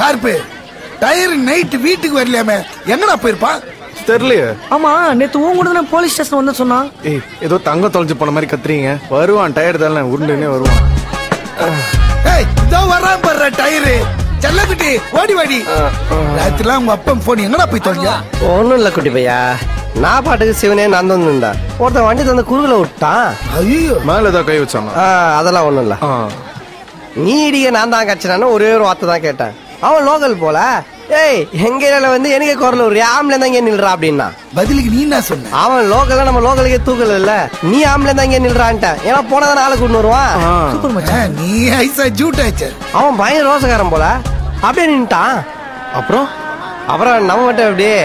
Sharp tyre night வீட்டுக்கு வரலையாமே எங்கடா போயிருப்பான் தெரியலையே ஆமா நேத்து உன் கூட தானே போலீஸ் ஸ்டேஷன் வந்து சொன்னா ஏய் ஏதோ தங்கம் தொலைஞ்சு போன மாதிரி கத்துறீங்க வருவான் டயர் தானே உருண்டுனே வருவான் ஏய் இதோ வர்றான் பாரு டயரு செல்லக்குட்டி ஓடி வாடி ராத்திரிலாம் உங்க அப்பன் போன் எங்கடா போய் தொலைஞ்சா ஒன்றும் இல்லை குட்டி பையா நான் பாட்டுக்கு சிவனே நான் தந்துருந்தா ஒருத்தன் வண்டி தந்து குறுகல விட்டான் ஐயோ மேல ஏதோ கை வச்சானா ஆ, அதெல்லாம் ஒன்றும் இல்லை ஆ. நீ இடிக்க நான் தான் கச்சினான்னு ஒரே ஒரு வார்த்தை தான் கேட்டேன் அவன் லோக்கல் போல ஏய் எங்க ஏரியால வந்து எனக்கு குரல் ஒரு ஆம்பளை தான் இங்கே நில்றா அப்படின்னா பதிலுக்கு நீ என்ன சொன்ன அவன் லோக்கல்ல நம்ம லோக்கலுக்கே தூக்கல இல்ல நீ ஆம்பளை தான் இங்கே நில்றான்ட்ட ஏன்னா போனதான் ஆளை கொண்டு வருவான் ஆ. ஆ, நீ ஐசா ஜூட் ஆச்சு அவன் பயங்கர ரோசக்காரன் போல அப்படியே நின்ட்டான் அப்புறம் அப்புறம் நம்ம மட்டும் அப்படியே